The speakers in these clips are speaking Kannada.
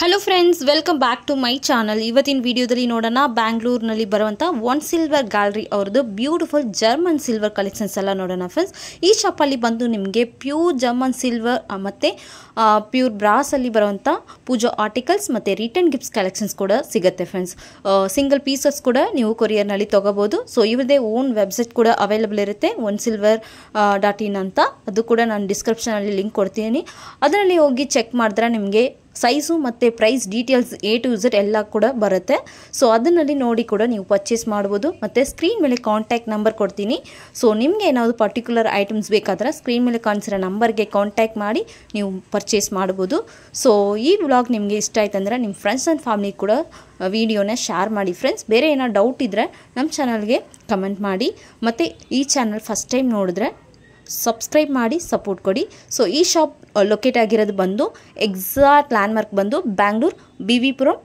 Hello friends welcome back to my channel ಇವತ್ತಿನ ವಿಡಿಯೋದಲ್ಲಿ ನೋಡೋಣ ಬ್ಯಾಂಗ್ಳೂರ್ನಲ್ಲಿ ಬರುವಂಥ ಒನ್ ಸಿಲ್ವರ್ ಗ್ಯಾಲರಿ ಅವ್ರದ್ದು ಬ್ಯೂಟಿಫುಲ್ ಜರ್ಮನ್ ಸಿಲ್ವರ್ ಕಲೆಕ್ಷನ್ಸ್ ಎಲ್ಲ ನೋಡೋಣ ಫ್ರೆಂಡ್ಸ್ ಈ ಶಾಪಲ್ಲಿ ಬಂದು ನಿಮಗೆ ಪ್ಯೂರ್ ಜರ್ಮನ್ ಸಿಲ್ವರ್ ಮತ್ತು ಪ್ಯೂರ್ ಬ್ರಾಸಲ್ಲಿ ಬರುವಂಥ ಪೂಜಾ ಆರ್ಟಿಕಲ್ಸ್ ಮತ್ತು ರಿಟರ್ನ್ ಗಿಫ್ಟ್ಸ್ ಕಲೆಕ್ಷನ್ಸ್ ಕೂಡ ಸಿಗುತ್ತೆ ಫ್ರೆಂಡ್ಸ್ ಸಿಂಗಲ್ ಪೀಸಸ್ ಕೂಡ ನೀವು ಕೊರಿಯರ್ನಲ್ಲಿ ತೊಗೋಬೋದು ಸೊ ಇವ್ರದೇ ಓನ್ ವೆಬ್ಸೈಟ್ ಕೂಡ ಅವೈಲಬಲ್ ಇರುತ್ತೆ ಒನ್ ಸಿಲ್ವರ್ ಡಾಟ್ ಇನ್ ಅಂತ ಅದು ಕೂಡ ನಾನು ಡಿಸ್ಕ್ರಿಪ್ಷನಲ್ಲಿ ಲಿಂಕ್ ಕೊಡ್ತೀನಿ ಅದರಲ್ಲಿ ಹೋಗಿ ಚೆಕ್ ಮಾಡಿದ್ರೆ ನಿಮಗೆ ಸೈಜು ಮತ್ತು price details A to Z ಎಲ್ಲ ಕೂಡ ಬರುತ್ತೆ ಸೊ ಅದನ್ನಲ್ಲಿ ನೋಡಿ ಕೂಡ ನೀವು ಪರ್ಚೇಸ್ ಮಾಡ್ಬೋದು ಮತ್ತು ಸ್ಕ್ರೀನ್ ಮೇಲೆ ಕಾಂಟ್ಯಾಕ್ಟ್ ನಂಬರ್ ಕೊಡ್ತೀನಿ ಸೊ ನಿಮಗೆ ಏನಾದರೂ ಪರ್ಟಿಕ್ಯುಲರ್ ಐಟಮ್ಸ್ ಬೇಕಾದ್ರೆ ಸ್ಕ್ರೀನ್ ಮೇಲೆ ಕಾಣಿಸಿರೋ ನಂಬರ್ಗೆ ಕಾಂಟ್ಯಾಕ್ಟ್ ಮಾಡಿ ನೀವು ಪರ್ಚೇಸ್ ಮಾಡ್ಬೋದು ಸೊ ಈ ವ್ಲಾಗ್ ನಿಮಗೆ ಇಷ್ಟ ಆಯ್ತಂದ್ರೆ ನಿಮ್ಮ ಫ್ರೆಂಡ್ಸ್ ಆ್ಯಂಡ್ ಫ್ಯಾಮಿಲಿ ಕೂಡ ವಿಡಿಯೋನ ಶೇರ್ ಮಾಡಿ ಫ್ರೆಂಡ್ಸ್ ಬೇರೆ ಏನೋ ಡೌಟ್ ಇದ್ದರೆ ನಮ್ಮ ಚಾನಲ್ಗೆ ಕಮೆಂಟ್ ಮಾಡಿ ಮತ್ತು ಈ ಚಾನಲ್ ಫಸ್ಟ್ ಟೈಮ್ ನೋಡಿದ್ರೆ ಸಬ್ಸ್ಕ್ರೈಬ್ ಮಾಡಿ ಸಪೋರ್ಟ್ ಕೊಡಿ ಸೊ ಈ ಶಾಪ್ ಲೊಕೇಟ್ ಆಗಿರೋದು ಬಂದು ಎಕ್ಸಾಕ್ಟ್ ಲ್ಯಾಂಡ್ಮಾರ್ಕ್ ಬಂದು Bangalore B V Puram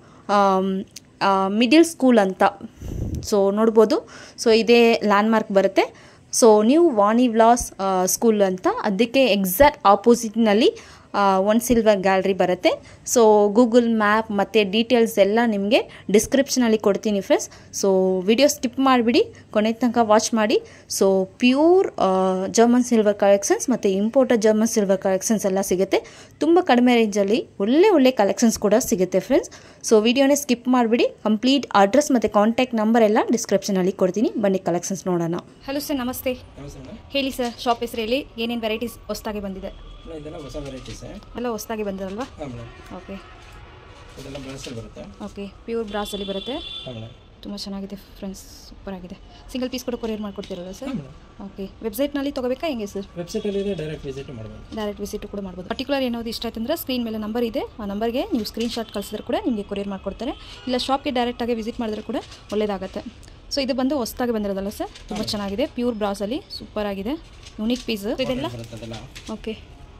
middle school ಅಂತ ಸೊ ನೋಡ್ಬೋದು ಸೊ ಇದೇ ಲ್ಯಾಂಡ್ಮಾರ್ಕ್ ಬರುತ್ತೆ ಸೊ ನೀವು ವಾಣಿ ವ್ಲಾಸ್ ಸ್ಕೂಲ್ ಅಂತ ಅದಕ್ಕೆ ಎಕ್ಸಾಕ್ಟ್ ಆಪೋಸಿಟ್ನಲ್ಲಿ ಒನ್ ಸಿಲ್ವರ್ ಗ್ಯಾಲರಿ ಬರುತ್ತೆ ಸೊ ಗೂಗಲ್ ಮ್ಯಾಪ್ ಮತ್ತು ಡೀಟೇಲ್ಸ್ ಎಲ್ಲ ನಿಮಗೆ ಡಿಸ್ಕ್ರಿಪ್ಷನಲ್ಲಿ ಕೊಡ್ತೀನಿ ಫ್ರೆಂಡ್ಸ್ ಸೊ ವಿಡಿಯೋ ಸ್ಕಿಪ್ ಮಾಡಿಬಿಡಿ ಕೊನೆ ತನಕ ವಾಚ್ ಮಾಡಿ so pure German silver collections ಮತ್ತು ಇಂಪೋರ್ಟೆಡ್ ಜರ್ಮನ್ ಸಿಲ್ವರ್ ಕಲೆಕ್ಷನ್ಸ್ ಎಲ್ಲ ಸಿಗುತ್ತೆ ತುಂಬ ಕಡಿಮೆ ರೇಂಜಲ್ಲಿ ಒಳ್ಳೆ ಒಳ್ಳೆ ಕಲೆಕ್ಷನ್ಸ್ ಕೂಡ ಸಿಗುತ್ತೆ ಫ್ರೆಂಡ್ಸ್ ಸೊ ವಿಡಿಯೋನೇ ಸ್ಕಿಪ್ ಮಾಡಿಬಿಡಿ ಕಂಪ್ಲೀಟ್ ಅಡ್ರೆಸ್ ಮತ್ತು ಕಾಂಟ್ಯಾಕ್ಟ್ ನಂಬರ್ ಎಲ್ಲ ಡಿಸ್ಕ್ರಿಪ್ಷನಲ್ಲಿ ಕೊಡ್ತೀನಿ ಬನ್ನಿ ಕಲೆಕ್ಷನ್ಸ್ ನೋಡೋಣ ಹಲೋ ಸರ್ ನಮಸ್ತೆ ನಮಸ್ತೆ ಮೇಡಮ್ ಹೇಳಿ ಸರ್ ಶಾಪ್ ಹೆಸರು ಹೇಳಿ ಏನೇನು ವೆರೈಟೀಸ್ ಹೊಸ್ದಾಗಿ ಬಂದಿದೆ ಮೇಡಮ್ ಇದೆಲ್ಲ ಹೊಸ ವೆರೈಟೀಸ್ ಎಲ್ಲ ಹೊಸ್ದಾಗಿ ಬಂದಿರಲ್ವಾ ಹಾಂ ಮೇಡಮ್ ಓಕೆ ಇದೆಲ್ಲ ಬ್ರಾಸಲ್ಲಿ ಬರುತ್ತೆ ಓಕೆ ಪ್ಯೂರ್ ಬ್ರಾಸಲ್ಲಿ ಬರುತ್ತೆ ಹಾಂ ಮೇಡಮ್ ತುಂಬ ಚೆನ್ನಾಗಿದೆ ಫ್ರೆಂಡ್ಸ್ ಸೂಪರ್ ಆಗಿದೆ ಸಿಂಗಲ್ ಪೀಸ್ ಕೂಡ ಕೊರಿಯರ್ ಮಾಡ್ಕೊಡ್ತೀರಲ್ಲ ಸರ್ ಹಾಂ ಮೇಡಮ್ ಓಕೆ ವೆಬ್ಸೈಟ್ನಲ್ಲಿ ತೊಗೋಬೇಕಾ ಹೆಂಗೆ ಸರ್ ವೆಬ್ಸೈಟಲ್ಲಿ ಇದೆ ಡೈರೆಕ್ಟ್ ವಿಸಿಟ್ ಮಾಡ್ಬೋದು ಡೈರೆಕ್ಟ್ ವಿಸಿಟ್ ಕೂಡ ಮಾಡ್ಬೋದು ಪರ್ಟಿಕ್ಯುಲರ್ ಏನಾದ್ರು ಇಷ್ಟ ಆಯ್ತಂದ್ರೆ ಸ್ಕ್ರೀನ್ ಮೇಲೆ ನಂಬರ್ ಇದೆ ಆ ನಂಬರ್ಗೆ ನೀವು ಸ್ಕ್ರೀನ್ ಶಾಟ್ ಕಳಿಸಿದ್ರೆ ಕೂಡ ನಿಮಗೆ ಕೊರಿಯರ್ ಮಾಡ್ಕೊಡ್ತಾರೆ ಇಲ್ಲ ಶಾಪ್ಗೆ ಡೈರೆಕ್ಟಾಗಿ ವಿಸಿಟ್ ಮಾಡಿದ್ರೆ ಕೂಡ ಒಳ್ಳೇದಾಗುತ್ತೆ ಸೊ ಇದು ಬಂದು ಹೊಸ್ದಾಗಿ ಬಂದಿರೋದಲ್ಲ ಸರ್ ತುಂಬ ಚೆನ್ನಾಗಿದೆ ಪ್ಯೂರ್ ಬ್ರಾಸಲ್ಲಿ ಸೂಪರ್ ಆಗಿದೆ ಯುನಿಕ್ ಪೀಸ್ ಇದೆಲ್ಲ ಬರುತ್ತೆ ಅದೆಲ್ಲ ಓಕೆ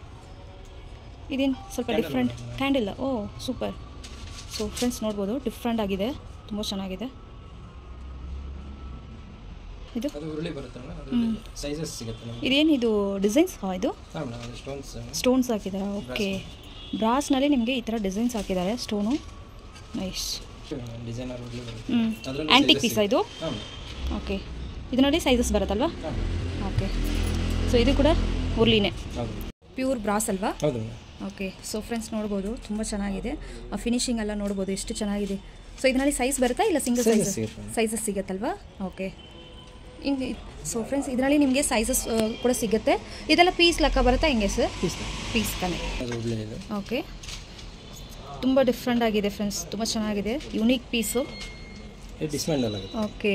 ಇದೇನು ಸ್ವಲ್ಪ different candle oh super so friends ನೋಡ್ಬೋದು ಡಿಫ್ರೆಂಟ್ ಆಗಿದೆ ತುಂಬ ಚೆನ್ನಾಗಿದೆ ಇದು ಅದು ಉರುಳಿ ಬರುತ್ತೆ ಮೇಡಮ್ ಅದರಲ್ಲಿ ಸೈಜಸ್ ಸಿಗುತ್ತೆ ನಮಗೆ ಇದೇನು ಇದು ಡಿಸೈನ್ಸ್ ಹಾಂ ಇದು ಹಾಂ ಮೇಡಮ್ ಅದು ಸ್ಟೋನ್ಸ್ ಸ್ಟೋನ್ಸ್ ಹಾಕಿದ್ದಾರೆ ಓಕೆ ಬ್ರಾಸ್ನಲ್ಲಿ ನಿಮಗೆ ಈ ಥರ ಡಿಸೈನ್ಸ್ ಹಾಕಿದ್ದಾರೆ ಸ್ಟೋನು ನೈಸ್ ಡಿಸೈನರ್ ಉರುಳಿ ಬರುತ್ತೆ ಹ್ಞೂ ಅದರಲ್ಲಿ ಆ್ಯಂಟಿಕ್ ಪೀಸಾ ಇದು ಹಾಂ ಮೇಡಮ್ ಓಕೆ ಇದರಲ್ಲಿ ಸೈಜಸ್ ಬರುತ್ತಲ್ವಾ ಹಾಂ ಮೇಡಮ್ ಓಕೆ ಸೊ ಇದು ಕೂಡ ಉರ್ಲಿನೇ ಹೌದು ಪ್ಯೂರ್ ಬ್ರಾಸ್ ಅಲ್ವಾ ಹೌದು ಮೇಡಮ್ ಓಕೆ ಸೊ ಫ್ರೆಂಡ್ಸ್ ನೋಡ್ಬೋದು ತುಂಬ ಚೆನ್ನಾಗಿದೆ ಆ ಫಿನಿಶಿಂಗ್ ಎಲ್ಲ ನೋಡ್ಬೋದು ಎಷ್ಟು ಚೆನ್ನಾಗಿದೆ ಸೊ ಇದರಲ್ಲಿ ಸೈಜ್ ಬರುತ್ತಾ ಇಲ್ಲ ಸಿಂಗಲ್ Sizes ಸೈಜ್ ಸಿಗುತ್ತೆ. ಸೈಜಸ್ ಸಿಗುತ್ತಲ್ವಾ ಓಕೆ ಹಿಂಗೆ ಸೊ ಫ್ರೆಂಡ್ಸ್ ಇದರಲ್ಲಿ ನಿಮಗೆ ಸೈಜಸ್ ಕೂಡ ಸಿಗುತ್ತೆ ಇದೆಲ್ಲ ಪೀಸ್ ಲೆಕ್ಕ ಬರುತ್ತಾ ಹೆಂಗೆ ಸರ್ ಪೀಸ್ ಪೀಸ್ ತಾನೆ ಅದು ಉರುಳಿ ಇದೆ ಓಕೆ ತುಂಬ ಡಿಫ್ರೆಂಟ್ ಆಗಿದೆ ಫ್ರೆಂಡ್ಸ್ ತುಂಬ ಚೆನ್ನಾಗಿದೆ ಯುನೀಕ್ ಪೀಸು ಇದು ಡಿಸ್ಮೆಂಡಲ್ ಆಗುತ್ತೆ ಓಕೆ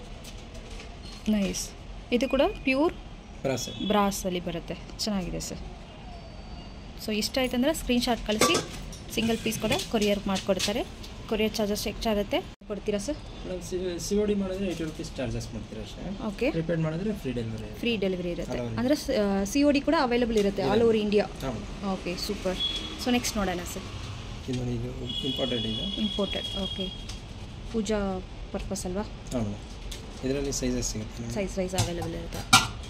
ನೈಸ್ ಇದು ಕೂಡ ಪ್ಯೂರ್ ಬ್ರಾಸ್ ಬ್ರಾಸಲ್ಲಿ ಬರುತ್ತೆ ಚೆನ್ನಾಗಿದೆ ಸರ್ ಸೊ ಇಷ್ಟ ಆಯ್ತಂದ್ರೆ ಸ್ಕ್ರೀನ್ಶಾಟ್ ಕಳಿಸಿ ಸಿಂಗಲ್ ಪೀಸ್ ಕೂಡ ಕೊರಿಯರ್ ಮಾಡಿಕೊಡ್ತಾರೆ ಕೊರಿಯರ್ ಚಾರ್ಜಸ್ ಎಷ್ಟಾಗುತ್ತೆ ಕೊಡ್ತೀರಾ sir madam C C O D ಮಾಡಿದ್ರೆ ಏಯ್ಟಿ ರುಪೀಸ್ ಚಾರ್ಜಸ್ ಮಾಡ್ತೀರಾ ಅಷ್ಟೇ ಓಕೆ ಪ್ರಿಪೇಡ್ ಮಾಡಿದ್ರೆ ಫ್ರೀ ಡೆಲಿವರಿ ಫ್ರೀ ಡೆಲಿವರಿ ಇರುತ್ತೆ All over ಅಂದರೆ ಸಿ ಒ ಡಿ ಕೂಡ ಅವೈಲಬಲ್ ಇರುತ್ತೆ ಆಲ್ ಓವರ್ ಇಂಡಿಯಾ ಹಾಂ madam okay super so next ನೋಡೋಣ ಸರ್ ಇದು ನೋಡಿ ಇದು ಇಂಪಾರ್ಟೆಂಟ್ ಇದೆ ಇಂಪೋರ್ಟೆಡ್ ಓಕೆ ಪೂಜಾ ಪರ್ಪಸ್ ಅಲ್ವಾ ಹಾಂ ಮೇಡಮ್ ಇದರಲ್ಲಿ ಸೈಜಸ್ ಸಿಗುತ್ತೆ ನಿಮಗೆ. ಸೈಜ್ ವೈಸ್ ಅವೈಲಬಲ್ ಇರುತ್ತೆ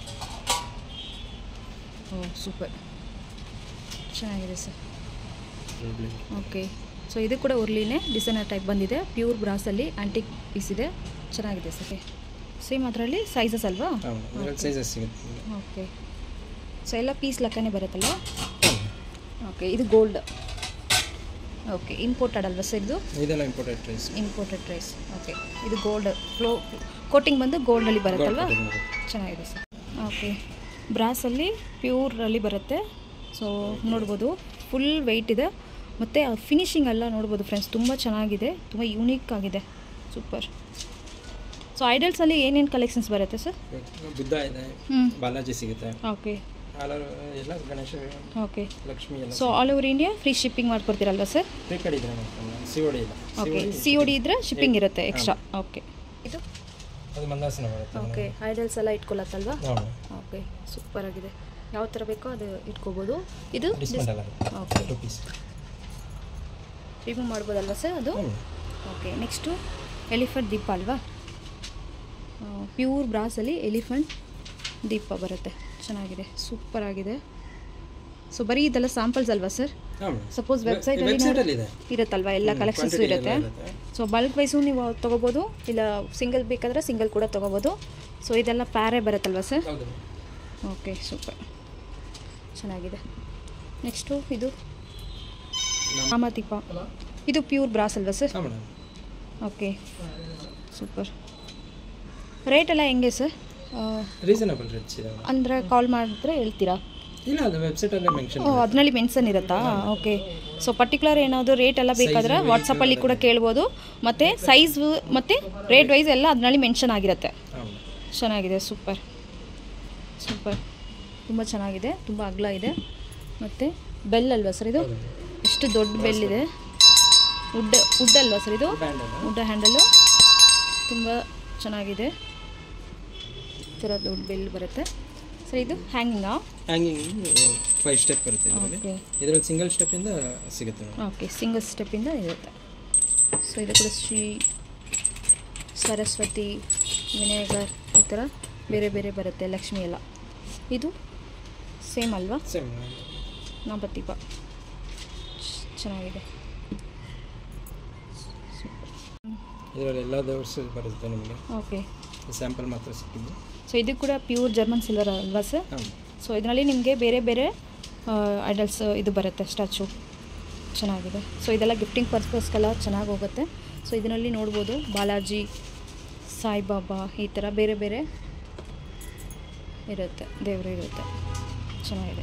ಓ ಸೂಪರ್ ಚೆನ್ನಾಗಿದೆ ಸರ್ ಉರುಳಿ. ಓಕೆ ಸೊ ಇದು ಕೂಡ ಉರ್ಲಿನೇ ಡಿಸೈನರ್ ಟೈಪ್ ಬಂದಿದೆ ಪ್ಯೂರ್ ಬ್ರಾಸಲ್ಲಿ ಆ್ಯಂಟಿಕ್ ಪೀಸ್ ಇದೆ ಚೆನ್ನಾಗಿದೆ ಸರ್ ಸೇಮ್ ಅದರಲ್ಲಿ ಸೈಜಸ್ ಅಲ್ವಾ ಹಾಂ ಮೇಡಮ್ ಇದರಲ್ಲಿ ಸೈಜಸ್ ಸಿಗುತ್ತೆ ನಿಮಗೆ. ಓಕೆ ಸೊ ಎಲ್ಲ ಪೀಸ್ ಲೆಕ್ಕನೇ ಬರುತ್ತಲ್ಲ ಹಾಂ ಓಕೆ ಇದು ಗೋಲ್ಡ್ ಓಕೆ ಇಂಪೋರ್ಟೆಡ್ ಅಲ್ವಾ ಸರ್ ಇದು ಇದೆಲ್ಲ important price imported rice okay ಇದು ಗೋಲ್ಡ್ ಫ್ಲೋ ಕೋಟಿಂಗ್ ಬಂದು ಗೋಲ್ಡಲ್ಲಿ ಬರುತ್ತಲ್ವಾ Gold coating ಬರುತ್ತೆ. ಚೆನ್ನಾಗಿದೆ ಸರ್ ಓಕೆ ಬ್ರಾಸಲ್ಲಿ ಪ್ಯೂರಲ್ಲಿ ಬರುತ್ತೆ ಸೊ ನೋಡ್ಬೋದು ಫುಲ್ ವೆಯ್ಟ್ ಇದೆ ಮತ್ತು ಫಿನಿಶಿಂಗ್ ಎಲ್ಲ ನೋಡ್ಬೋದು ಫ್ರೆಂಡ್ಸ್ ತುಂಬ ಚೆನ್ನಾಗಿದೆ ತುಂಬ ಯೂನಿಕ್ ಆಗಿದೆ ಸೂಪರ್ ಸೊ ಐಡಲ್ಸಲ್ಲಿ ಏನೇನು ಕಲೆಕ್ಷನ್ಸ್ ಬರುತ್ತೆ ಸರ್ ಬುದ್ಧ ಇದೆ ಹ್ಞೂ ಬಾಲಾಜಿ ಸಿಗುತ್ತೆ ಓಕೆ ಆಲ್ ಎಲ್ಲ ಗಣೇಶ ಓಕೆ ಲಕ್ಷ್ಮಿ ಎಲ್ಲ so all over India free shipping ಮಾಡ್ಕೊಡ್ತೀರಲ್ವಾ ಸರ್ ಪ್ರೀಪೇಡ್ ಇದೆ ಸಿ ಒ ಡಿ ಇಲ್ಲ ಓಕೆ ಸಿ ಒ ಡಿ ಇದ್ದರೆ ಶಿಪ್ಪಿಂಗ್ ಇರುತ್ತೆ ಎಕ್ಸ್ಟ್ರಾ ಓಕೆ ಇದು ಅದು ಮಂದಾಸನ ಬರುತ್ತೆ ಓಕೆ ಐಡಲ್ಸ್ ಎಲ್ಲ ಇಟ್ಕೊಳತ್ತಲ್ವಾ ಹಾಂ ಓಕೆ ಸೂಪರ್ ಆಗಿದೆ ಯಾವ ಥರ ಬೇಕೋ ಅದು ಇಟ್ಕೋಬೋದು ಇದು ಡಿಸ್ಮೆಂಟ್ ಆಗುತ್ತೆ ಓಕೆ ಟು ಪೀಸ್ ರಿಮೂವ್ ಮಾಡ್ಬೋದಲ್ವಾ ಸರ್ ಅದು ಓಕೆ ನೆಕ್ಸ್ಟು ಎಲಿಫೆಂಟ್ ದೀಪ ಅಲ್ವಾ ಪ್ಯೂರ್ ಬ್ರಾಸಲ್ಲಿ ಎಲಿಫೆಂಟ್ ದೀಪ ಬರುತ್ತೆ ಚೆನ್ನಾಗಿದೆ ಸೂಪರ್ ಆಗಿದೆ ಸೊ ಬರೀ ಇದೆಲ್ಲ ಸ್ಯಾಂಪಲ್ಸ್ ಅಲ್ವಾ ಸರ್ ಹಾಂ ಸಪೋಸ್ ವೆಬ್ಸೈಟಲ್ಲಿ ವೆಬ್ಸೈಟಲ್ಲಿ ಇದೆ ಇರುತ್ತಲ್ವಾ ಎಲ್ಲ ಕಲೆಕ್ಷನ್ಸು quantity ಇರುತ್ತೆ ಎಲ್ಲ ಇರುತ್ತೆ. ಸೊ ಬಲ್ಕ್ ವೈಸು ನೀವು ತೊಗೋಬೋದು ಇಲ್ಲ ಸಿಂಗಲ್ ಬೇಕಾದರೆ ಸಿಂಗಲ್ ಕೂಡ ತೊಗೋಬೋದು ಸೊ ಇದೆಲ್ಲ ಪ್ಯಾರೇ ಬರುತ್ತಲ್ವಾ ಸರ್ ಹೌದು ಓಕೆ ಸೂಪರ್ ಚೆನ್ನಾಗಿದೆ ನೆಕ್ಸ್ಟು ಇದು ರಾಮದೀಪ ಇದು ಪ್ಯೂರ್ ಬ್ರಾಸ್ ಅಲ್ವಾ ಸರ್ ಹಾಂ ಮೇಡಮ್ ಓಕೆ ಸೂಪರ್ ರೇಟ್ ಎಲ್ಲ ಹೆಂಗೆ ಸರ್ ರೀಸನಬಲ್ ರೇಟ್ಸ್ ಇದೆ ಮೇಡಮ್ ಅಂದರೆ ಕಾಲ್ ಮಾಡಿದ್ರೆ ಹೇಳ್ತೀರಾ ಇಲ್ಲ ಅದು ವೆಬ್ಸೈಟಲ್ಲೇ ಮೆನ್ಷನ್ ಓ ಅದರಲ್ಲಿ ಮೆನ್ಷನ್ ಇರುತ್ತಾ ಓಕೆ ಸೊ ಪರ್ಟಿಕ್ಯುಲರ್ ಏನಾದರೂ ರೇಟ್ ಎಲ್ಲ ಬೇಕಾದ್ರೆ ವಾಟ್ಸಪ್ಪಲ್ಲಿ ಕೂಡ ಕೇಳ್ಬೋದು ಮತ್ತು ಸೈಜ್ ಮತ್ತು ರೇಟ್ ವೈಸ್ ಎಲ್ಲ ಅದರಲ್ಲಿ ಮೆನ್ಷನ್ ಆಗಿರುತ್ತೆ ಹಾಂ ಮೇಡಮ್ ಚೆನ್ನಾಗಿದೆ ಸೂಪರ್ ಸೂಪರ್ ತುಂಬ ಚೆನ್ನಾಗಿದೆ ತುಂಬ ಅಗಲ ಇದೆ ಮತ್ತು ಬೆಲ್ ಅಲ್ವಾ ಸರ್ ಇದು ಎಷ್ಟು ದೊಡ್ಡ ಬೆಲ್ ಇದೆ ವುಡ್ ವುಡ್ ಅಲ್ವಾ ಸರ್ ಇದು ಬ್ಯಾಂಡ್ ಅಲ್ಲ ವುಡ್ ಹ್ಯಾಂಡಲು ತುಂಬ ಚೆನ್ನಾಗಿದೆ ಈ ಥರ ದೊಡ್ಡ ಬೆಲ್ ಬರುತ್ತೆ ಸರ್ ಇದು ಹ್ಯಾಂಗಿಂಗಾ ಹ್ಯಾಂಗಿಂಗ್ ಫೈವ್ ಸ್ಟೆಪ್ ಬರುತ್ತೆ ಇದರಲ್ಲಿ ಓಕೆ ಇದರಲ್ಲಿ ಸಿಂಗಲ್ ಸ್ಟೆಪ್ಪಿಂದ ಸಿಗುತ್ತೆ ಮೇಡಮ್ ಓಕೆ ಸಿಂಗಲ್ ಸ್ಟೆಪ್ಪಿಂದ ಇರುತ್ತೆ ಸೊ ಇದು ಕೂಡ ಶ್ರೀ ಸರಸ್ವತಿ ವಿನಾಯಕರ್ ಈ ಥರ ಬೇರೆ ಬೇರೆ ಬರುತ್ತೆ ಲಕ್ಷ್ಮಿ ಎಲ್ಲ ಇದು ಸೇಮ್ ಅಲ್ವಾ ಸೇಮ್ ನಾಪತ್ತೀಪ ಚೆನ್ನಾಗಿದೆ ಇದರಲ್ಲಿ ಎಲ್ಲ ದೇವರ್ಸು ಬರುತ್ತೆ ನಿಮಗೆ ಓಕೆ ಸ್ಯಾಂಪಲ್ ಮಾತ್ರ ಸಿಕ್ಕಿದ್ದು ಸೊ ಇದು ಕೂಡ ಪ್ಯೂರ್ ಜರ್ಮನ್ ಸಿಲ್ವರ್ ಅಲ್ವಾ ಸರ್ ಹಾಂ ಸೊ ಇದರಲ್ಲಿ ನಿಮಗೆ ಬೇರೆ ಬೇರೆ ಐಡಲ್ಸ್ ಇದು ಬರುತ್ತೆ ಸ್ಟ್ಯಾಚು ಚೆನ್ನಾಗಿದೆ ಸೊ ಇದೆಲ್ಲ ಗಿಫ್ಟಿಂಗ್ ಪರ್ಪಸ್ಗೆಲ್ಲ ಚೆನ್ನಾಗಿ ಹೋಗುತ್ತೆ ಸೊ ಇದರಲ್ಲಿ ನೋಡ್ಬೋದು ಬಾಲಾಜಿ ಸಾಯಿಬಾಬಾ ಈ ಥರ ಬೇರೆ ಬೇರೆ ಇರುತ್ತೆ ದೇವರು ಇರುತ್ತೆ ಚೆನ್ನಾಗಿದೆ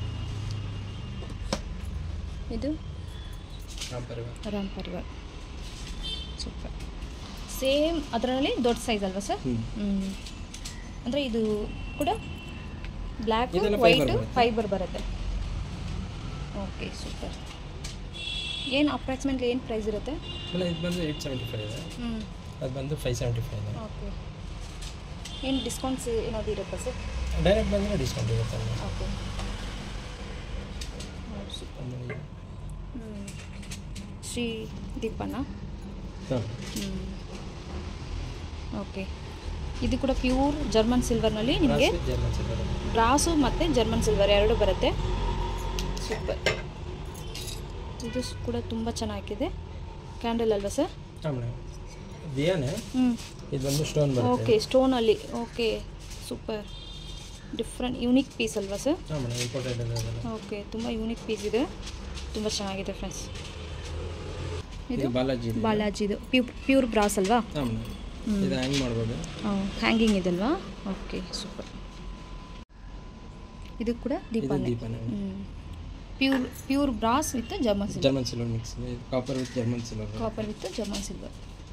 ಇದು ರಾಮ್ ಪರಿವಾರ ರಾಮ್ ಪರಿವಾರ್ ಸೂಪರ್ ಸೇಮ್ ಅದರಲ್ಲಿ ದೊಡ್ಡ ಸೈಜ್ ಅಲ್ವಾ ಸರ್ ಹ್ಞೂ ಹ್ಞೂ ಅಂದರೆ ಇದು ಕೂಡ ಬ್ಲ್ಯಾಕ್ ಇದೆಲ್ಲ ವೈಟ್ fiber ಬರುತ್ತೆ. ಫೈಬರ್ ಬರುತ್ತೆ ಓಕೆ ಸೂಪರ್ ಏನು ಅಪ್ರಾಕ್ಸಿಮೇಟ್ಲಿ ಏನು ಪ್ರೈಸ್ ಇರುತ್ತೆ ಆಮೇಲೆ ಇದು ಬಂದು ಏಯ್ಟ್ ಸೆವೆಂಟಿ ಫೈವ್ ಇದೆ ಹ್ಞೂ ಅದು ಬಂದು ಫೈವ್ ಸೆವೆಂಟಿ ಫೈವ್ ಇದೆ ಓಕೆ ಏನು ಡಿಸ್ಕೌಂಟ್ಸ್ ಏನಾದರೂ ಇರುತ್ತಾ ಸರ್ ಡೈರೆಕ್ಟ್ ಬಂದರೆ ಡಿಸ್ಕೌಂಟ್ ಇರುತ್ತೆ ಅಲ್ವಾ? ಓಕೆ ಆಮೇಲೆ ಶ್ರೀ ದೀಪನ ಹಾಂ ಓಕೆ ಇದು ಕೂಡ ಪ್ಯೂರ್ ಜರ್ಮನ್ ಸಿಲ್ವರ್ನಲ್ಲಿ ನಿಮಗೆ ಜರ್ಮನ್ ಸಿಲ್ವರ್ ಬ್ರಾಸು ಮತ್ತು ಜರ್ಮನ್ ಸಿಲ್ವರ್ ಎರಡು ಬರುತ್ತೆ ಸೂಪರ್ ಇದು ಸ್- ಕೂಡ ತುಂಬ ಚೆನ್ನಾಗಿದೆ ಕ್ಯಾಂಡಲ್ ಅಲ್ವಾ ಸರ್ ಹಾಂ ಮೇಡಮ್ ದಿಯಾನೆ ಹ್ಞೂ ಇದು ಬಂದು ಸ್ಟೋನ್ ಬರುತ್ತೆ ಓಕೆ ಸ್ಟೋನಲ್ಲಿ okay super different unique piece ಅಲ್ವಾ ಸರ್ ಹಾಂ ಮೇಡಮ್ ಇಂಪಾರ್ಟೆಂಟ್ ಅದೆಲ್ಲ ಓಕೆ ತುಂಬ ಯೂನಿಕ್ ಪೀಸ್ ಇದೆ ತುಂಬ ಚೆನ್ನಾಗಿದೆ ಫ್ರೆಂಡ್ಸ್ ಇದು ಇದು ಬಾಲಾಜಿ ಇದೆ. ಬಾಲಾಜಿದು ಪ್ಯೂರ್ ಪ್ಯೂರ್ ಬ್ರಾಸ್ ಅಲ್ವಾ ಹಾಂ ಮೇಡಮ್ ಇದು ಹ್ಯಾಂಗ್ ಮಾಡ್ಬೋದು ಹ್ಯಾಂಗಿಂಗ್ ಇದಲ್ವಾ ಓಕೆ ಸೂಪರ್ ಇದು ಕೂಡ ಇದು ದೀಪಾನೆ ದೀಪನೇ pure pure brass with German silver German silver mix ಇದೆ copper with German silver copper with German silver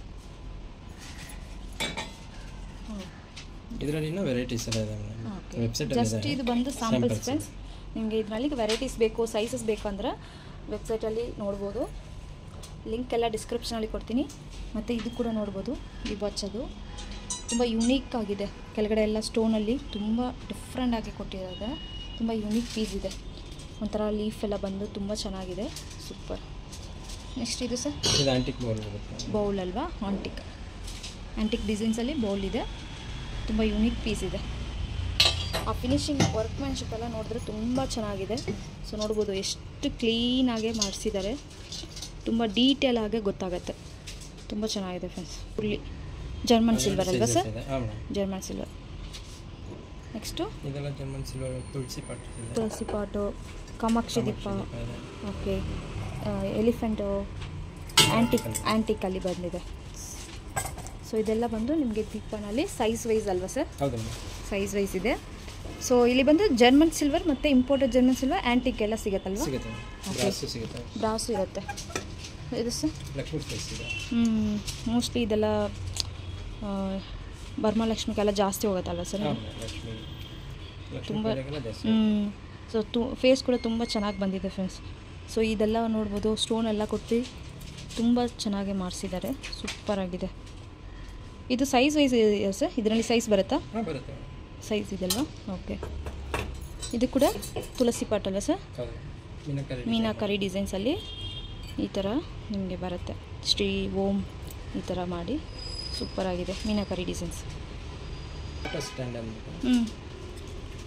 ಇದರಲ್ಲಿ ಇನ್ನೂ ವೆರೈಟೀಸ್ ಎಲ್ಲ ಇದೆ ಓಕೆ ವೆಬ್ಸೈಟ್ ಜಸ್ಟ್ ಇದು ಬಂದು ಸ್ಯಾಂಪಲ್ಸ್ Samples. ಫ್ರೆಂಡ್ಸ್ ನಿಮಗೆ ಇದರಲ್ಲಿ ವೆರೈಟೀಸ್ ಬೇಕು ಸೈಜಸ್ ಬೇಕು ಅಂದ್ರೆ ವೆಬ್ಸೈಟಲ್ಲಿ ನೋಡ್ಬೋದು ಲಿಂಕ್ ಎಲ್ಲ ಡಿಸ್ಕ್ರಿಪ್ಷನಲ್ಲಿ ಕೊಡ್ತೀನಿ ಮತ್ತು ಇದು ಕೂಡ ನೋಡ್ಬೋದು ಈ ವಾಚ್ ಅದು ತುಂಬ ಯುನೀಕ್ ಆಗಿದೆ ಕೆಳಗಡೆ ಎಲ್ಲ ಸ್ಟೋನಲ್ಲಿ ತುಂಬ ಡಿಫ್ರೆಂಟ್ ಆಗಿ ಕೊಟ್ಟಿದ್ದಾರೆ ತುಂಬ ಯುನೀಕ್ ಪೀಸ್ ಇದೆ ಒಂಥರ ಲೀಫ್ ಎಲ್ಲ ಬಂದು ತುಂಬ ಚೆನ್ನಾಗಿದೆ ಸೂಪರ್ ನೆಕ್ಸ್ಟ್ ಇದು ಸರ್ ಇದು ಆಂಟಿಕ್ ಬೌಲ್ ಬರುತ್ತೆ ಬೌಲ್ ಅಲ್ವಾ ಆಂಟಿಕ್ ಆಂಟಿಕ್ ಡಿಸೈನ್ಸಲ್ಲಿ ಬೌಲ್ ಇದೆ ತುಂಬ ಯುನೀಕ್ ಪೀಸ್ ಇದೆ ಆ ಫಿನಿಶಿಂಗ್ ವರ್ಕ್ಮ್ಯಾನ್ಶಿಪ್ ಎಲ್ಲ ನೋಡಿದ್ರೆ ತುಂಬ ಚೆನ್ನಾಗಿದೆ ಸೊ ನೋಡ್ಬೋದು ಎಷ್ಟು ಕ್ಲೀನಾಗೆ ಮಾಡಿಸಿದ್ದಾರೆ ತುಂಬ ಡೀಟೇಲ್ ಆಗಿ ಗೊತ್ತಾಗತ್ತೆ ತುಂಬ ಚೆನ್ನಾಗಿದೆ ಫ್ರೆಂಡ್ಸ್ ಫುಲ್ಲಿ ಜರ್ಮನ್ ಸಿಲ್ವರ್ ಅಲ್ವಾ ಸರ್ ಹಾಂ ಮೇಡಮ್ ಜರ್ಮನ್ ಸಿಲ್ವರ್ ನೆಕ್ಸ್ಟು ಇದೆಲ್ಲ ಜರ್ಮನ್ ಸಿಲ್ವರ್ ತುಳಸಿ ಪಾಟ್ ಇದೆ ತುಳಸಿ ಪಾಟು ಕಾಮಾಕ್ಷಿ ದೀಪ ಇದೆ. ಓಕೆ ಎಲಿಫೆಂಟು ಆ್ಯಂಟಿಕ್ ಆ್ಯಂಟಿಕಲ್ಲಿ ಬಂದಿದೆ ಸೊ ಇದೆಲ್ಲ ಬಂದು ನಿಮಗೆ ದೀಪನಲ್ಲಿ ಸೈಜ್ ವೈಸ್ ಅಲ್ವಾ ಸರ್ ಹೌದು ಮೇಡಮ್ ಸೈಜ್ ವೈಸ್ ಇದೆ ಸೊ ಇಲ್ಲಿ ಬಂದು ಜರ್ಮನ್ ಸಿಲ್ವರ್ ಮತ್ತು ಇಂಪೋರ್ಟೆಡ್ ಜರ್ಮನ್ ಸಿಲ್ವರ್ ಆ್ಯಂಟಿಕ್ ಎಲ್ಲ ಸಿಗುತ್ತಲ್ವಾ ಸಿಗುತ್ತೆ ಬ್ರಾಸು ಸಿಗುತ್ತೆ ಬ್ರಾಸು ಇರುತ್ತೆ ಇದು ಸರ್ ಲಕ್ಷ್ಮಿ ಸ್ಪೈಸ್ ಇದೆ ಮೋಸ್ಟ್ಲಿ ಇದೆಲ್ಲ ಆ, ಬರ್ಮಾಲಕ್ಷ್ಮಿಗೆಲ್ಲ ಜಾಸ್ತಿ ಹೋಗುತ್ತಲ್ವ ಸರ್ ಹಾಂ ಲಕ್ಷ್ಮಿ ಲಕ್ಷ್ಮಿ ತುಂಬ ಪೂಜೆಗೆಲ್ಲ ಜಾಸ್ತಿ ಹ್ಞೂ ಸೊ ತು ಫೇಸ್ ಕೂಡ ತುಂಬ ಚೆನ್ನಾಗಿ ಬಂದಿದೆ ಫ್ರೆಂಡ್ಸ್ ಸೊ ಇದೆಲ್ಲ ನೋಡ್ಬೋದು ಸ್ಟೋನ್ ಎಲ್ಲ ಕೊಟ್ಟು ತುಂಬ ಚೆನ್ನಾಗಿ ಮಾಡಿಸಿದ್ದಾರೆ ಸೂಪರಾಗಿದೆ ಇದು ಸೈಜ್ ವೈಸ್ ಇದೆಯಾ ಸರ್ ಇದರಲ್ಲಿ ಸೈಜ್ ಬರುತ್ತಾ ಹಾಂ ಬರುತ್ತೆ ಸೈಜ್ ಇದೆಲ್ವಾ ಓಕೆ ಇದು ಕೂಡ ತುಳಸಿ ಪಾಟ್ ಅಲ್ವಾ ಸರ್ ಹೌದು ಮೀನಕರಿ ಮೀನಾಕರಿ ಡಿಸೈನ್ಸಲ್ಲಿ ಈ ಥರ ನಿಮಗೆ ಬರುತ್ತೆ ಶ್ರೀ ಓಂ ಈ ಥರ ಮಾಡಿ ಸೂಪರಾಗಿದೆ ಮೀನಾಕರಿ ಡಿಸೈನ್ಸ್ ಫೋಟೋ ಸ್ಟ್ಯಾಂಡ್ ಅಂದ್ಬಿಟ್ಟು ಹ್ಞೂ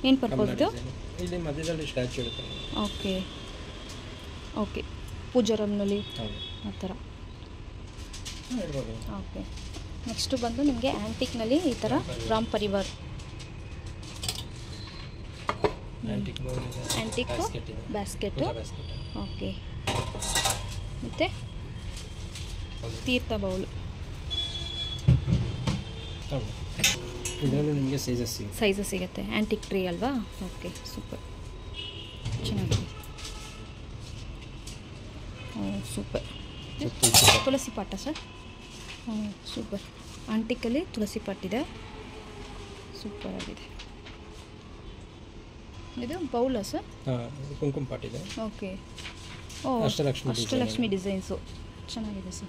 ಏನು ಪರ್ಪಸ್ ಇದು ಇಲ್ಲಿ ಮಧ್ಯದಲ್ಲಿ ಸ್ಟ್ಯಾಚು ಇರುತ್ತೆ ಓಕೆ ಓಕೆ ಪೂಜಾರಮ್ನಲ್ಲಿ ಹೌದು ಆ ಥರ ಹಾ, ಇಡ್ಬೋದು ಓಕೆ ನೆಕ್ಸ್ಟು ಬಂದು ನಿಮಗೆ ಆ್ಯಂಟಿಕ್ನಲ್ಲಿ ಈ ಥರ ರಾಮ್ ಪರಿವಾರ್ ಆಂಟಿಕ್ ಬೌಲ್ ಇದೆ ಆ್ಯಂಟಿಕ್ ಬ್ಯಾಸ್ಕೆಟ್ ಇದೆ ಬ್ಯಾಸ್ಕೆಟು ಪೂಜಾ ಬ್ಯಾಸ್ಕೆಟ್ ಓಕೆ ಮತ್ತು ತೀರ್ಥ ಬೌಲು ಹೌದು ಇದರಲ್ಲೂ ನಿಮಗೆ ಸೈಜಸ್ ಸಿಗುತ್ತೆ ಸೈಜಸ್ ಸಿಗುತ್ತೆ ಆ್ಯಂಟಿಕ್ ಟ್ರೀ ಅಲ್ವಾ ಓಕೆ ಸೂಪರ್ ಚೆನ್ನಾಗಿದೆ ಹ್ಞೂ ಸೂಪರ್ ಸುತ್ತು ಚಿಕ್ಕ ತುಳಸಿ ಪಾಟ ಸರ್ ಹ್ಞೂ ಸೂಪರ್ ಆಂಟಿಕಲ್ಲಿ ತುಳಸಿ ಪಾಟಿದೆ ಸೂಪರ್ ಆಗಿದೆ ಇದು ಬೌಲಾ ಸರ್ ಹಾಂ ಇದು ಕುಂಕುಮ ಪಾಟ್ ಇದೆ okay oh Ashtalakshmi design Ashtalakshmi designs ಚೆನ್ನಾಗಿದೆ ಸರ್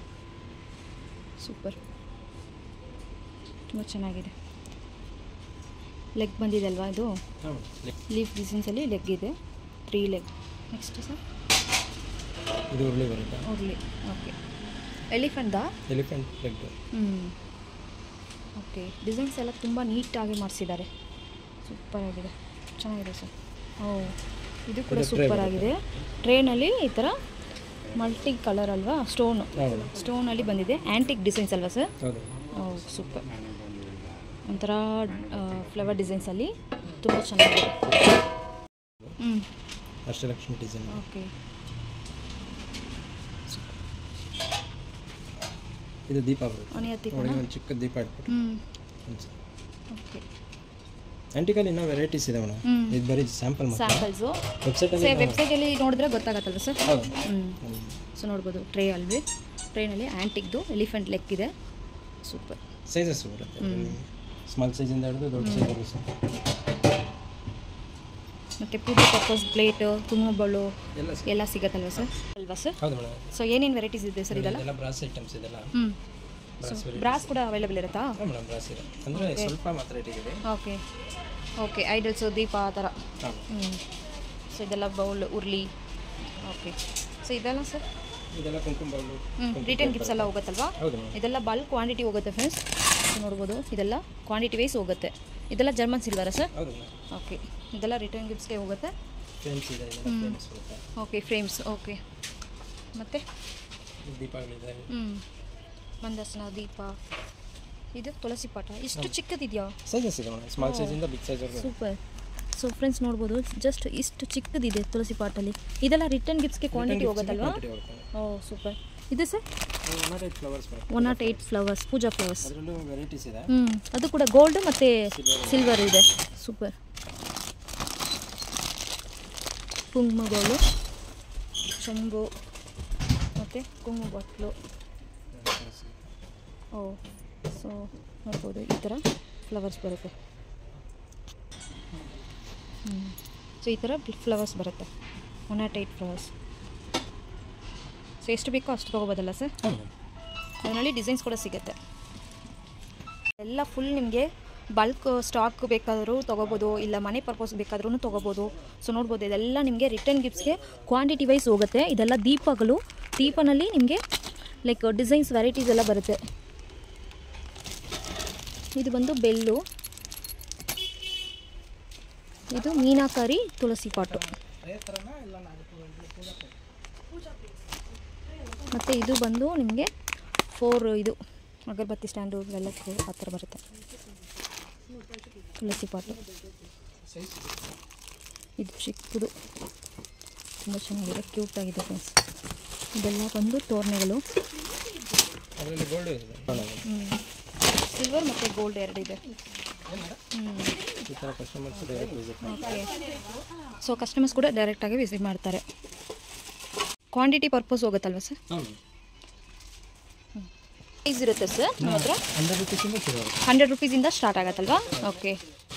ಸೂಪರ್ ತುಂಬ ಚೆನ್ನಾಗಿದೆ ಲೆಗ್ ಬಂದಿದೆ ಅಲ್ವಾ ಇದು ಹೌದು ಲೀಫ್ ಡಿಸೈನ್ಸಲ್ಲಿ ಲೆಗ್ ಇದೆ ತ್ರೀ ಲೆಗ್ ನೆಕ್ಸ್ಟ್ ಸರ್ ಇದು ಉರುಳಿ ಬರುತ್ತೆ ಉರ್ಲಿ ಓಕೆ ಎಲಿಫೆಂಟಾ ಎಲಿಫೆಂಟ್ ಲೆಗ್ ಹ್ಞೂ ಓಕೆ ಡಿಸೈನ್ಸ್ ಎಲ್ಲ ತುಂಬ ನೀಟಾಗಿ ಮಾಡಿಸಿದ್ದಾರೆ ಸೂಪರ್ ಆಗಿದೆ ಚೆನ್ನಾಗಿದೆ ಸರ್ ಓ ಇದು ಕೂಡ ಇದು tray ಸೂಪರ್ ಬರುತ್ತೆ. ಆಗಿದೆ ಟ್ರೇನಲ್ಲಿ ಈ ಥರ ಮಲ್ಟಿ ಕಲರ್ ಅಲ್ವಾ ಸ್ಟೋನು ಹೌದು ಸ್ಟೋನಲ್ಲಿ ಬಂದಿದೆ ಆ್ಯಂಟಿಕ್ ಡಿಸೈನ್ಸ್ ಅಲ್ವಾ ಸರ್ ಹೌದು ಓ ಸೂಪರ್ ಒಂಥರ ಫ್ಲವರ್ ಡಿಸೈನ್ಸಲ್ಲಿ ತುಂಬ ಚೆನ್ನಾಗಿದೆ ಹ್ಞೂ ಅಷ್ಟಲಕ್ಷ್ಮಿ ಡಿಸೈನ್ ಓಕೆ ಇದು ದೀಪ ಬರುತ್ತೆ ಮನೆ ಹತ್ತಿ ಒಳಗೆ ಒಂದು ಚಿಕ್ಕ ದೀಪ ಇಟ್ಬಿಟ್ಟು ಹ್ಞೂ ಓಕೆ ಆಂಟಿಕಲ್ಲಿ ಇನ್ನೂ ವೆರೈಟೀಸ್ ಇದೆ ಮೇಡಮ್ ಹ್ಮ್. ಇದು ಬರೀ ಸ್ಯಾಂಪಲ್ ಮಾತ್ರ ಸ್ಯಾಂಪಲ್ಸು ವೆಬ್ಸೈಟಲ್ಲಿ ಸೇ ವೆಬ್ಸೈಟಲ್ಲಿ ನೋಡಿದ್ರೆ ಗೊತ್ತಾಗತ್ತಲ್ವ ಸರ್ ಹೌದು ಹ್ಞೂ ಸೊ ನೋಡ್ಬೋದು ಟ್ರೇ ಅಲ್ವಿ ಟ್ರೇನಲ್ಲಿ ಆ್ಯಂಟಿಕ್ದು ಎಲಿಫೆಂಟ್ ಲೆಕ್ ಇದೆ ಸೂಪರ್ ಸೈಜಸ್ ಬರುತ್ತೆ ಸ್ಮಾಲ್ ಸೈಜಿಂದ ಹಿಡಿದು ದೊಡ್ಡ ಸೈಜ್ ಸಹ ಮತ್ತು ಪೂಜೆ ಪರ್ಪಸ್ ಪ್ಲೇಟು ಕುಂಕುಮಗಳು ಎಲ್ಲ ಸಿಗುತ್ತೆ. ಎಲ್ಲ ಸಿಗತ್ತಲ್ವ ಸರ್ ಅಲ್ವಾ ಸರ್ ಹೌದು ಮೇಡಮ್ ಸೊ ಏನೇನು ವೆರೈಟೀಸ್ ಇದೆ ಸರ್ ಇದೆಲ್ಲ ಇದೆಲ್ಲ ಬ್ರಾಸ್ ಐಟಮ್ಸ್ ಇದೆಲ್ಲ ಹ್ಞೂ ಬ್ರಾಸ್ ಬ್ರಾಸ್ ಕೂಡ ಅವೈಲೇಬಲ್ ಇರುತ್ತಾ ಹಾಂ ಮೇಡಮ್ ಬ್ರಾಸ್ ಇದೆ ಅಂದರೆ ಸ್ವಲ್ಪ ಮಾತ್ರ ಇಟ್ಟಿದ್ದೀವಿ ಓಕೆ ಓಕೆ ಐಡಲ್ಸು ದೀಪ ಆ ಥರ ಹಾಂ ಹ್ಞೂ ಸೊ ಇದೆಲ್ಲ ಬೌಲ್ ಉರ್ಲಿ ಓಕೆ ಸೊ ಇದೆಲ್ಲ ಸರ್ ಇದೆಲ್ಲ ಕುಂಕುಮ ಬೌಲು ಹ್ಞೂ ರಿಟರ್ನ್ ಗಿಫ್ಟ್ಸ್ ಎಲ್ಲ ಹೋಗುತ್ತಲ್ವಾ ಹೌದು ಮೇಡಮ್ ಇದೆಲ್ಲ ಬಲ್ಕ್ ಕ್ವಾಂಟಿಟಿ ಹೋಗುತ್ತೆ ಫ್ರೆಂಡ್ಸ್ ನೋಡ್ಬೋದು ಇದೆಲ್ಲ ಕ್ವಾಂಟಿಟಿ ವೈಸ್ ಹೋಗುತ್ತೆ ಇದೆಲ್ಲ ಜರ್ಮನ್ ಸಿಲ್ವರಾ ಸರ್ ಹೌದು ಮೇಡಮ್ ಓಕೆ ಇದೆಲ್ಲ ರಿಟರ್ನ್ ಗಿಫ್ಟ್ಸ್ಗೆ ಹೋಗುತ್ತೆ ಫ್ರೇಮ್ಸ್ ಇದೆ ಇದೆಲ್ಲ ಫ್ರೇಮ್ಸ್ ಬರುತ್ತೆ ಓಕೆ ಫ್ರೇಮ್ಸ್ ಓಕೆ ಮತ್ತು ಇದು ದೀಪಗಳಿದೆ ಹ್ಞೂ ಮಂದರ್ಶನ ದೀಪ ಇದು ತುಳಸಿ ಪಾಠ ಇಷ್ಟು ಚಿಕ್ಕದಿದೆಯಾ ಸೈಜಸ್ ಇದೆ ಮೇಡಮ್ ಸ್ಮಾಲ್ ಸೈಜಿಂದ ಬಿಗ್ ಸೈಜ್ವರೆಗೂ ಸೂಪರ್ ಸೊ ಫ್ರೆಂಡ್ಸ್ ನೋಡ್ಬೋದು ಜಸ್ಟ್ ಇಷ್ಟು ಚಿಕ್ಕದಿದೆ ತುಳಸಿ ಪಾಟಲ್ಲಿ ಇದೆಲ್ಲ ರಿಟರ್ನ್ ಗಿಫ್ಟ್ಸ್ಗೆ ಕ್ವಾಂಟಿಟಿ ಹೋಗುತ್ತಲ್ವಾ ಕ್ವಾಂಟಿಟಿ ಹೋಗುತ್ತೆ ಓ ಸೂಪರ್ ಇದು sir one nought eight flowers ಬರುತ್ತೆ one nought eight flowers puja flowers ಅದರಲ್ಲೂ ವೆರೈಟೀಸ್ ಇದೆ ಹ್ಞೂ ಅದು ಕೂಡ ಗೋಲ್ಡ್ ಮತ್ತು ಸಿಲ್ವರ್ ಇದೆ ಸೂಪರ್ ಕುಂಕುಮಗಳು ಚೊಂಬು ಮತ್ತು ಕುಂಕುಮ ಬಾಟ್ಲು ಓ ಸೊ ನೋಡ್ಬೋದು ಈ ಥರ ಫ್ಲವರ್ಸ್ ಬರುತ್ತೆ ಹ್ಞೂ ಸೊ ಈ ಥರ ಫ್ಲವರ್ಸ್ ಬರುತ್ತೆ one nought eight flowers so ಎಷ್ಟು ಬೇಕೋ ಅಷ್ಟು ತೊಗೋಬೋದಲ್ಲ ಸರ್ ಹೌದು ಅದರಲ್ಲಿ ಡಿಸೈನ್ಸ್ ಕೂಡ ಸಿಗುತ್ತೆ ಎಲ್ಲ ಫುಲ್ ನಿಮಗೆ ಬಲ್ಕ್ ಸ್ಟಾಕ್ ಬೇಕಾದರೂ ತೊಗೋಬೋದು ಇಲ್ಲ ಮನೆ ಪರ್ಪಸ್ ಬೇಕಾದ್ರೂ ತೊಗೋಬೋದು ಸೊ ನೋಡ್ಬೋದು ಇದೆಲ್ಲ ನಿಮಗೆ ರಿಟರ್ನ್ ಗಿಫ್ಟ್ಸ್ಗೆ ಕ್ವಾಂಟಿಟಿ ವೈಸ್ ಹೋಗುತ್ತೆ ಇದೆಲ್ಲ ದೀಪಗಳು ದೀಪನಲ್ಲಿ ನಿಮಗೆ ಲೈಕ್ ಡಿಸೈನ್ಸ್ ವೆರೈಟೀಸ್ ಎಲ್ಲ ಬರುತ್ತೆ ಇದು ಬಂದು ಬೆಲ್ಲು ಇದು ಮೀನಾಕಾರಿ ತುಳಸಿ ಪಾಟು ಮತ್ತು ಇದು ಬಂದು ನಿಮಗೆ ಫೋರ್ ಇದು ಅಗರಬತ್ತಿ ಸ್ಟ್ಯಾಂಡು ಇವೆಲ್ಲಕ್ಕೂ ಆ ಥರ ಬರುತ್ತೆ ತುಳಸಿ ಪಾಟು ಇದು ಚಿಕ್ಕದು ತುಂಬ ಚೆನ್ನಾಗಿದೆ ಕ್ಯೂಟಾಗಿದೆ ಫ್ರೆಂಡ್ಸ್ ಇದೆಲ್ಲ ಬಂದು ತೋರಣೆಗಳು ಅದರಲ್ಲಿ ಗೋಲ್ಡ್ ಇದೆ ಸಿಲ್ವರ್ ಮತ್ತು ಗೋಲ್ಡ್ ಎರಡಿದೆ ಹ್ಞೂ ಈ ಥರ customers direct visit okay so customers ಕೂಡ ಡೈರೆಕ್ಟಾಗಿ ವಿಸಿಟ್ ಮಾಡ್ತಾರೆ ಕ್ವಾಂಟಿಟಿ ಪರ್ಪಸ್ ಹೋಗುತ್ತಲ್ವ ಸರ್ ಹೌದು ಪ್ರೈಸ್ ಇರುತ್ತೆ ಸರ್ ನಮ್ಮ ಹತ್ರ ಹಂಡ್ರೆಡ್ ರುಪೀಸಿಂದ ಶುರು ಆಗುತ್ತೆ ಹಂಡ್ರೆಡ್ ರುಪೀಸಿಂದ ಸ್ಟಾರ್ಟ್ ಆಗತ್ತಲ್ವಾ ಓಕೆ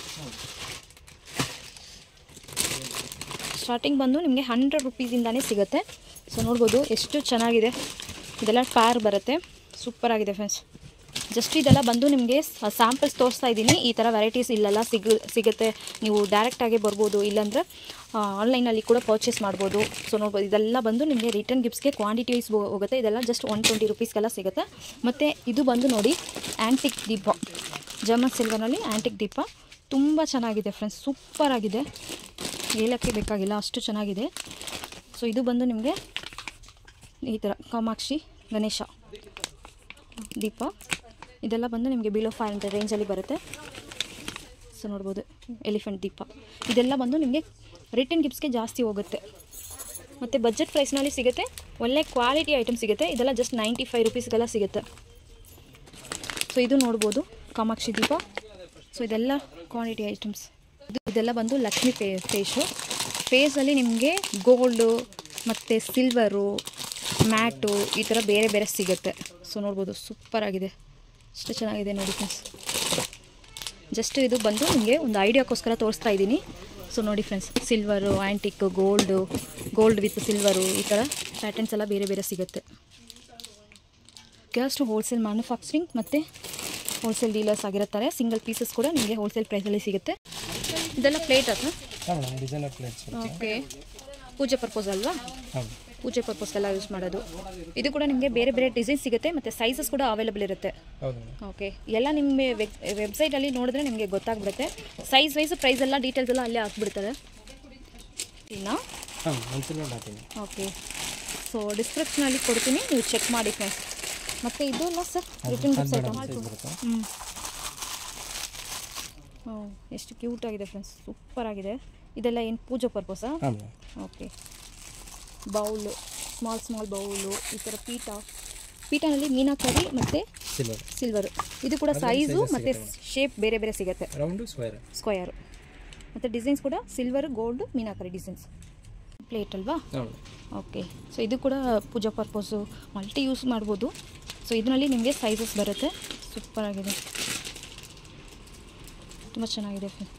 ಸ್ಟಾರ್ಟಿಂಗ್ ಬಂದು ನಿಮಗೆ ಹಂಡ್ರೆಡ್ ರುಪೀಸಿಂದಾನೇ ಸಿಗುತ್ತೆ ಸೊ ನೋಡ್ಬೋದು ಎಷ್ಟು ಚೆನ್ನಾಗಿದೆ ಇದೆಲ್ಲ ಪ್ಯಾರ್ ಬರುತ್ತೆ ಸೂಪರ್ ಆಗಿದೆ ಫ್ರೆಂಡ್ಸ್ ಜಸ್ಟ್ ಇದೆಲ್ಲ ಬಂದು ನಿಮಗೆ ಸ್ಯಾಂಪಲ್ಸ್ ತೋರಿಸ್ತಾ ಇದ್ದೀನಿ ಈ ಥರ ವೆರೈಟೀಸ್ ಇಲ್ಲೆಲ್ಲ ಸಿಗ ಸಿಗುತ್ತೆ ನೀವು ಡೈರೆಕ್ಟಾಗಿ ಬರ್ಬೋದು ಇಲ್ಲಾಂದರೆ ಆನ್ಲೈನಲ್ಲಿ ಕೂಡ ಪರ್ಚೇಸ್ ಮಾಡ್ಬೋದು ಸೊ ನೋಡ್ಬೋದು ಇದೆಲ್ಲ ಬಂದು ನಿಮಗೆ ರಿಟರ್ನ್ ಗಿಫ್ಟ್ಸ್ಗೆ ಕ್ವಾಂಟಿಟಿ ವೈಸ್ ಹೋಗುತ್ತೆ ಇದೆಲ್ಲ ಜಸ್ಟ್ ಒನ್ ಟ್ವೆಂಟಿ ರುಪೀಸ್ಗೆಲ್ಲ ಸಿಗುತ್ತೆ ಮತ್ತು ಇದು ಬಂದು ನೋಡಿ ಆ್ಯಂಟಿಕ್ ದೀಪ ಜರ್ಮನ್ ಸಿಲ್ವರ್ನಲ್ಲಿ ಆ್ಯಂಟಿಕ್ ದೀಪ ತುಂಬ ಚೆನ್ನಾಗಿದೆ ಫ್ರೆಂಡ್ಸ್ ಸೂಪರ್ ಆಗಿದೆ ಹೇಳೋಕ್ಕೆ ಬೇಕಾಗಿಲ್ಲ ಅಷ್ಟು ಚೆನ್ನಾಗಿದೆ ಸೊ ಇದು ಬಂದು ನಿಮಗೆ ಈ ಥರ ಕಾಮಾಕ್ಷಿ ಗಣೇಶ ದೀಪ ಇದೆಲ್ಲ ಬಂದು ನಿಮಗೆ ಬಿಲೋ ಫೈವ್ ಹಂಡ್ರೆಡ್ ರೇಂಜಲ್ಲಿ ಬರುತ್ತೆ ಸೊ ನೋಡ್ಬೋದು ಎಲಿಫೆಂಟ್ ದೀಪ ಇದೆಲ್ಲ ಬಂದು ನಿಮಗೆ ರಿಟರ್ನ್ ಗಿಫ್ಟ್ಸ್ಗೆ ಜಾಸ್ತಿ ಹೋಗುತ್ತೆ ಮತ್ತು ಬಜೆಟ್ ಪ್ರೈಸ್ನಲ್ಲಿ ಸಿಗುತ್ತೆ ಒಳ್ಳೆ ಕ್ವಾಲಿಟಿ ಐಟಮ್ ಸಿಗುತ್ತೆ ಇದೆಲ್ಲ ಜಸ್ಟ್ ನೈಂಟಿ ಫೈವ್ ರುಪೀಸ್ಗೆಲ್ಲ ಸಿಗುತ್ತೆ ಸೊ ಇದು ನೋಡ್ಬೋದು ಕಾಮಾಕ್ಷಿ ದೀಪ ಸೊ ಇದೆಲ್ಲ ಕ್ವಾಂಟಿಟಿ ಐಟಮ್ಸ್ ಇದು ಇದೆಲ್ಲ ಬಂದು ಲಕ್ಷ್ಮಿ ಫೇ ಫೇಶು ಫೇಸಲ್ಲಿ ನಿಮಗೆ ಗೋಲ್ಡು ಮತ್ತು ಸಿಲ್ವರು ಮ್ಯಾಟು ಈ ಥರ ಬೇರೆ ಬೇರೆ ಸಿಗುತ್ತೆ ಸೊ ನೋಡ್ಬೋದು ಸೂಪರ್ ಆಗಿದೆ ಅಷ್ಟು ಚೆನ್ನಾಗಿದೆ ನೋಡಿ ಫ್ರೆಂಡ್ಸ್ ಜಸ್ಟ್ ಇದು ಬಂದು ನಿಮಗೆ ಒಂದು ಐಡಿಯಾಕ್ಕೋಸ್ಕರ ತೋರಿಸ್ತಾ ಇದ್ದೀನಿ ಸೊ ನೋಡಿ friends silver antique gold gold with silver ಈ ಥರ ಪ್ಯಾಟರ್ನ್ಸ್ ಎಲ್ಲ ಬೇರೆ ಬೇರೆ ಸಿಗುತ್ತೆ ಕೆಲವಷ್ಟು ಹೋಲ್ಸೇಲ್ ಮ್ಯಾನುಫ್ಯಾಕ್ಚರಿಂಗ್ ಮತ್ತು ಹೋಲ್ಸೇಲ್ ಡೀಲರ್ಸ್ ಆಗಿರುತ್ತಾರೆ ಸಿಂಗಲ್ ಪೀಸಸ್ ಕೂಡ ನಿಮಗೆ ಹೋಲ್ಸೇಲ್ ಪ್ರೈಸಲ್ಲಿ ಸಿಗುತ್ತೆ ಇದೆಲ್ಲ ಪ್ಲೇಟ್ ಅಥವಾ ಹಾಂ ಮೇಡಮ್ ಡಿಸೈನರ್ ಪ್ಲೇಟ್ಸ್ ಓಕೆ ಪೂಜೆ ಪರ್ಪೋಸ್ ಅಲ್ವಾ ಹಾಂ ಪೂಜೆ ಪರ್ಪಸ್ಗೆಲ್ಲ ಯೂಸ್ ಮಾಡೋದು ಇದು ಕೂಡ ನಿಮಗೆ ಬೇರೆ ಬೇರೆ ಡಿಸೈನ್ ಸಿಗುತ್ತೆ ಮತ್ತು ಸೈಜಸ್ ಕೂಡ ಅವೈಲೇಬಲ್ ಇರುತ್ತೆ ಹೌದು ಮೇಡಮ್ ಓಕೆ ಎಲ್ಲ ನಿಮ್ಮ ವೆಬ್ಸೈಟಲ್ಲಿ ನೋಡಿದ್ರೆ ನಿಮಗೆ ಗೊತ್ತಾಗ್ಬಿಡುತ್ತೆ ಸೈಜ್ ವೈಸ್ ಪ್ರೈಸ್ ಎಲ್ಲ ಡೀಟೇಲ್ಸ್ ಎಲ್ಲ ಅಲ್ಲೇ ಹಾಕ್ಬಿಡ್ತಾರೆ ಇನ್ನು ಹಾಂ ಮಂತ್ಲಿ ಹಾಕ್ತೀನಿ ಓಕೆ ಸೊ ಡಿಸ್ಕ್ರಿಪ್ಷನಲ್ಲಿ ಕೊಡ್ತೀನಿ ನೀವು ಚೆಕ್ ಮಾಡಿ ಫ್ರೆಂಡ್ಸ್ ಮತ್ತು ಇದು ಅಲ್ಲ ಸರ್ ರಿಟರ್ನ್ ಗಿಫ್ಟ್ಸ್ ಐಟಮ್ ಬರುತ್ತೆ ಹ್ಞೂ ಓ ಎಷ್ಟು ಕ್ಯೂಟ್ ಆಗಿದೆ ಫ್ರೆಂಡ್ಸ್ ಸೂಪರ್ ಆಗಿದೆ ಇದೆಲ್ಲ ಏನು ಪೂಜೆ ಪರ್ಪಸಾ ಹಾಂ madam okay bowl small small bowl ಈ ಥರ ಪೀಠ ಪೀಠನಲ್ಲಿ ಮೀನಾಕರಿ ಮತ್ತು ಸಿಲ್ವರ್ ಸಿಲ್ವರು ಇದು ಕೂಡ ಅದ್ರಲ್ಲಿ ಸೈಜು sizes ಮತ್ತು ಸಿಗುತ್ತೆ ಶೇಪ್ ಬೇರೆ ಬೇರೆ ಸಿಗುತ್ತೆ ರೌಂಡು ಸ್ಕ್ವೇರ್ ಸ್ಕ್ವಯರು ಮತ್ತು ಡಿಸೈನ್ಸ್ ಕೂಡ silver gold meenakari designs plate ಅಲ್ವಾ ಹಾಂ ಓಕೆ ಸೊ ಇದು ಕೂಡ ಪೂಜಾ ಪರ್ಪಸು ಮಲ್ಟಿ ಯೂಸ್ ಮಾಡ್ಬೋದು ಸೊ ಇದರಲ್ಲಿ ನಿಮಗೆ ಸೈಜಸ್ ಬರುತ್ತೆ ಸೂಪರ್ ಆಗಿದೆ ತುಂಬ ಚೆನ್ನಾಗಿದೆ ಫ್ರೆಂಡ್